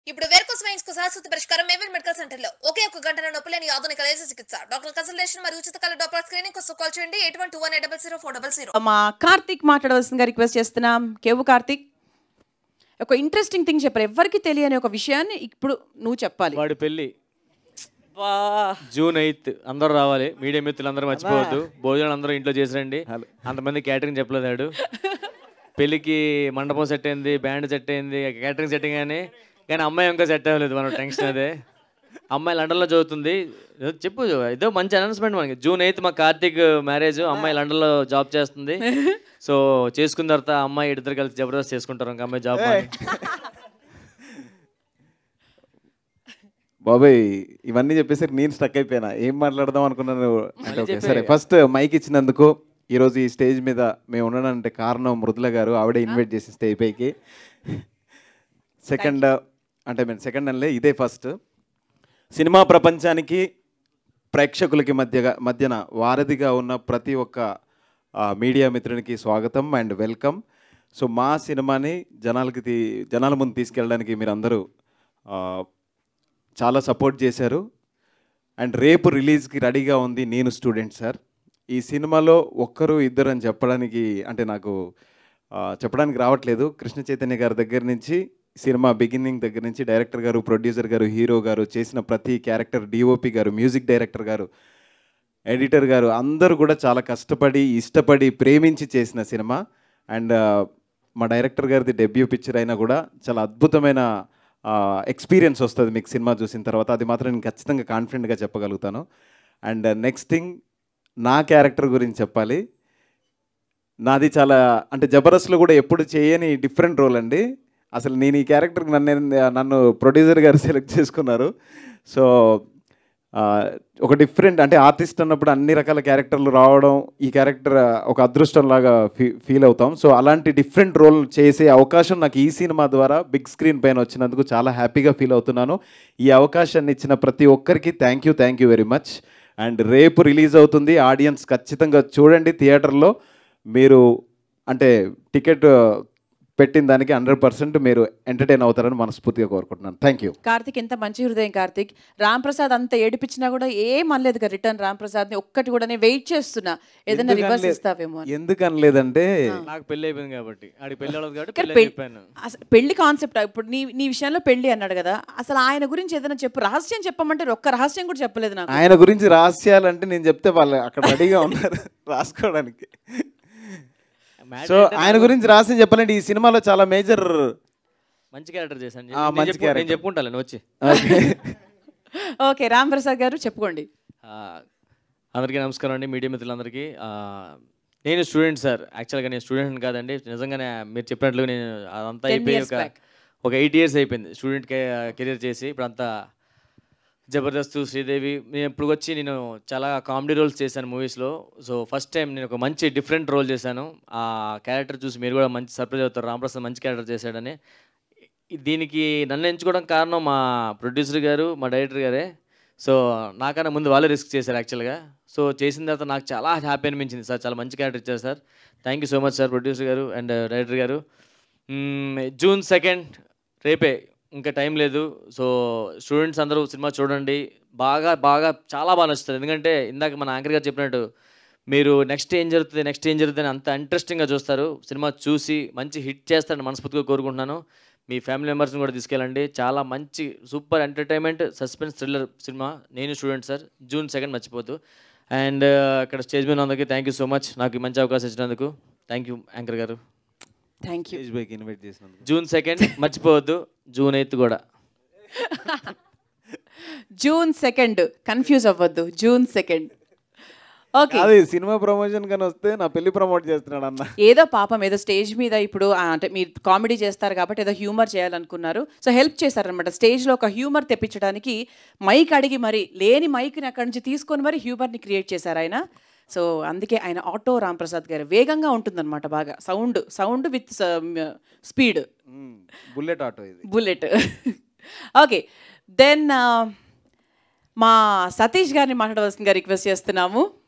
ఇప్పుడు varicose veins కు శాశ్వత పరిష్కారం మేవెల్ మెడికల్ సెంటర్ లో ఒకే ఒక గంటల నొప్పి లేని ఆధునిక లేజర్ చికిత్స డాక్టర్ కన్సల్టేషన్ మరియు ఉచిత కల డాక్టర్ స్క్రీనింగ్ కోసం కాల్ చేయండి eight one two one eight double zero four double zero మా కార్తిక్ మాట్లాడవలసిందిగా రిక్వెస్ట్ చేస్తున్నాం కేవు కార్తిక్ ఒక ఇంట్రెస్టింగ్ థింగ్ చెప్పారు ఎవరికి తెలియని ఒక విషయాన్ని ఇప్పుడు నువ్వు చెప్పాలి వాడి పెళ్ళి జూన్ ఎయిత్ అందరూ రావాలి మీడియం మిత్రులు అందరూ మర్చిపోవద్దు భోజనాలు అందరూ ఇంట్లో చేసిరండి అంతమంది క్యాటరింగ్ చెప్పలేదాడు పెళ్ళికి మండపం సెట్ అయింది బ్యాండ్ సెట్ అయింది క్యాటరింగ్ సెట్టింగ్ కానీ కానీ అమ్మాయి ఇంకా సెట్ అవ్వలేదు మనం టెన్షన్ అదే అమ్మాయి లండన్లో చదువుతుంది ఏదో చెప్పు ఏదో మంచి అనౌన్స్మెంట్ మనకి జూన్ ఎయిత్ మా కార్తీక్ మ్యారేజ్ అమ్మాయి లండన్లో జాబ్ చేస్తుంది సో చేసుకున్న తర్వాత అమ్మాయి ఇద్దరు కలిసి జబర్దస్త్ చేసుకుంటారు ఇంకా అమ్మాయి జాబ్ బాబాయ్ ఇవన్నీ చెప్పేసరికి నేను స్టక్ అయిపోయినా ఏం మాట్లాడదాం అనుకున్నాను అంటే ఓకే చెప్పే. సరే ఫస్ట్ మైక్ ఇచ్చినందుకు ఈరోజు ఈ స్టేజ్ మీద మేము ఉండడానికి కారణం మృదుల గారు ఆవిడే ఇన్వైట్ చేసి స్టేజ్ పైకి సెకండ్ అంటే మేము సెకండ్ అనలే ఇదే ఫస్ట్ సినిమా ప్రపంచానికి ప్రేక్షకులకి మధ్యగా మధ్యన వారధిగా ఉన్న ప్రతి ఒక్క ఆ, మీడియా మిత్రునికి స్వాగతం అండ్ వెల్కమ్ సో మా సినిమాని జనాలకి తీ జనాల ముందు తీసుకెళ్ళడానికి మీరు అందరూ ఆ, చాలా సపోర్ట్ చేశారు అండ్ రేపు రిలీజ్కి రెడీగా ఉంది నేను స్టూడెంట్ సార్ ఈ సినిమాలో ఒక్కరు ఇద్దరు అని చెప్పడానికి అంటే నాకు ఆ, చెప్పడానికి రావట్లేదు కృష్ణ చైతన్య గారి దగ్గర నుంచి సినిమా బిగినింగ్ దగ్గర నుంచి డైరెక్టర్ గారు ప్రొడ్యూసర్ గారు హీరో గారు చేసిన ప్రతి క్యారెక్టర్ డిఓపి గారు మ్యూజిక్ డైరెక్టర్ గారు ఎడిటర్ గారు అందరూ కూడా చాలా కష్టపడి ఇష్టపడి ప్రేమించి చేసిన సినిమా అండ్ మా డైరెక్టర్ గారిది డెబ్యూ పిక్చర్ అయినా కూడా చాలా అద్భుతమైన ఎక్స్పీరియన్స్ వస్తుంది మీకు సినిమా చూసిన తర్వాత అది మాత్రం నేను ఖచ్చితంగా కాన్ఫిడెంట్గా చెప్పగలుగుతాను అండ్ నెక్స్ట్ థింగ్ నా క్యారెక్టర్ గురించి చెప్పాలి నాది చాలా అంటే జబర్దస్త్లో కూడా ఎప్పుడు చేయని డిఫరెంట్ రోల్ అండి అసలు నేను ఈ క్యారెక్టర్కి నన్ను నన్ను ప్రొడ్యూసర్ గారు సెలెక్ట్ చేసుకున్నారు సో ఆ, ఒక డిఫరెంట్ అంటే ఆర్టిస్ట్ అన్నప్పుడు అన్ని రకాల క్యారెక్టర్లు రావడం ఈ క్యారెక్టర్ ఒక అదృష్టం లాగా ఫీ ఫీల్ అవుతాం సో అలాంటి డిఫరెంట్ రోల్ చేసే అవకాశం నాకు ఈ సినిమా ద్వారా బిగ్ స్క్రీన్ పైన వచ్చినందుకు చాలా హ్యాపీగా ఫీల్ అవుతున్నాను ఈ అవకాశాన్ని ఇచ్చిన ప్రతి ఒక్కరికి thank you thank you very much and రేపు రిలీజ్ అవుతుంది ఆడియన్స్ ఖచ్చితంగా చూడండి థియేటర్లో మీరు అంటే టికెట్ పెట్టిన దానికి హండ్రెడ్ పర్సెంట్ మీరు ఎంటర్టైన్ అవుతారని మనస్ఫూర్తిగా కోరుకుంటున్నాను థ్యాంక్ యూ కార్తిక్ ఎంత మంచి హృదయం కార్తిక్ రామ్ ప్రసాద్ అంత ఏడిపించినా కూడా ఏం అనలేదు కదా రిటర్న్ రామ్ ప్రసాద్ ని ఒక్కటి కూడా నేను వెయిట్ చేస్తున్నా ఏదైనా ఎందుకు రివర్స్ అనలేదు- ఇస్తావేమో అని. ఎందుకు అనలేదంటే నాకు పెళ్ళి అయిపోయింది కాబట్టి ఆడికి పెళ్ళి అవ్వదు కాబట్టి కానీ పెళ్ళి అని పెళ్- చెప్పాను అసలు పెళ్లి కాన్సెప్ట్ ఇప్పుడు నీ నీ విషయంలో పెళ్లి అన్నాడు కదా అసలు ఆయన గురించి ఏదైనా చెప్పు రహస్యం చెప్పమంటే ఒక్క రహస్యం కూడా చెప్పలేదు నాకు ఆయన గురించి రహస్యాలంటే నేను చెప్తే వాళ్ళు అక్కడ రెడీగా ఉన్నారు రాసుకోవడానికి సో ఆయన గురించి రహస్యం చెప్పాలంటే ఈ సినిమాలో చాలా మేజర్ మంచి క్యారెక్టర్ చేశాను ఆ, నేను మంచి చెప్పు- నేను character. చెప్పుకుంటాను నువ్వు వచ్చి ఓకే రామ్ ప్రసాద్ గారు చెప్పుకోండి ఆ, అందరికీ నమస్కారం అండి మీడియా మిత్రులందరికీ ఆ, నేను స్టూడెంట్ సార్ యాక్చువల్గా నేను స్టూడెంట్ కాదండి నిజంగానే మీరు చెప్పినట్లు నేను అదంతా 10 అయిపోయి years ఒక back. ఒక ఎయిట్ ఇయర్స్ అయిపోయింది స్టూడెంట్ కెరీర్ చేసి ఇప్పుడు అంతా జబర్దస్త్ శ్రీదేవి నేను ఇప్పుడు వచ్చి నేను చాలా కామెడీ రోల్స్ చేశాను మూవీస్లో సో ఫస్ట్ టైం నేను ఒక మంచి డిఫరెంట్ రోల్ చేశాను ఆ క్యారెక్టర్ చూసి మీరు కూడా మంచి సర్ప్రైజ్ అవుతారు రామప్రసాద్ మంచి క్యారెక్టర్ చేశాడని దీనికి నన్ను ఎంచుకోవడం కారణం మా ప్రొడ్యూసర్ గారు మా డైరెక్టర్ గారే సో నాకన్నా ముందు వాళ్ళే రిస్క్ చేశారు యాక్చువల్గా సో చేసిన తర్వాత నాకు చాలా హ్యాపీ అనిపించింది సార్ చాలా మంచి క్యారెక్టర్ ఇచ్చారు sir thank you so much sir producer గారు అండ్ డైరెక్టర్ గారు మ్మ్, జూన్ సెకండ్ రేపే ఇంకా టైం లేదు సో స్టూడెంట్స్ అందరూ సినిమా చూడండి బాగా బాగా చాలా బాగా నచ్చుతుంది ఎందుకంటే ఇందాక మన యాంకర్ గారు చెప్పినట్టు మీరు నెక్స్ట్ ఏం జరుగుతుంది నెక్స్ట్ ఏం జరుగుతుంది అని అంత ఇంట్రెస్టింగ్గా చూస్తారు సినిమా చూసి మంచి హిట్ చేస్తారని మనస్ఫూర్తిగా కోరుకుంటున్నాను మీ ఫ్యామిలీ మెంబర్స్ని కూడా తీసుకెళ్ళండి చాలా మంచి super entertainment suspense thriller cinema నేను స్టూడెంట్ సార్ జూన్ సెకండ్ మర్చిపోతూ అండ్ ఇక్కడ స్టేజ్ మీద ఉన్నందుకు థ్యాంక్ యూ సో మచ్ నాకు ఈ మంచి అవకాశం ఇచ్చినందుకు థ్యాంక్ యూ యాంకర్ గారు థ్యాంక్ యూ స్టేజ్ బైక్ ఇన్వైట్ చేసినందుకు జూన్ సెకండ్ మర్చిపోవద్దు జూన్ ఎయిత్ కూడా జూన్ సెకండ్ కన్ఫ్యూజ్ అవ్వద్దు జూన్ సెకండ్ ఓకే అది సినిమా ప్రమోషన్ కానీ వస్తే నా పెళ్లి ప్రమోట్ చేస్తున్నాడు అన్న ఏదో పాపం ఏదో స్టేజ్ మీద ఇప్పుడు ఆ, అంటే మీరు కామెడీ చేస్తారు కాబట్టి ఏదో హ్యూమర్ చేయాలనుకున్నారు సో హెల్ప్ చేశారనమాట స్టేజ్లో ఒక హ్యూమర్ తెప్పించడానికి మైక్ అడిగి మరి లేని మైక్ని అక్కడి నుంచి తీసుకొని మరి హ్యూమర్ని క్రియేట్ చేశారు ఆయన సో అందుకే ఆయన ఆటో రాంప్రసాద్ గారు వేగంగా ఉంటుందన్నమాట బాగా sound sound with speed bullet auto ఇది బుల్లెట్ ఓకే దెన్ మా సతీష్ గారిని మాట్లాడవలసిందిగా రిక్వెస్ట్ చేస్తున్నాము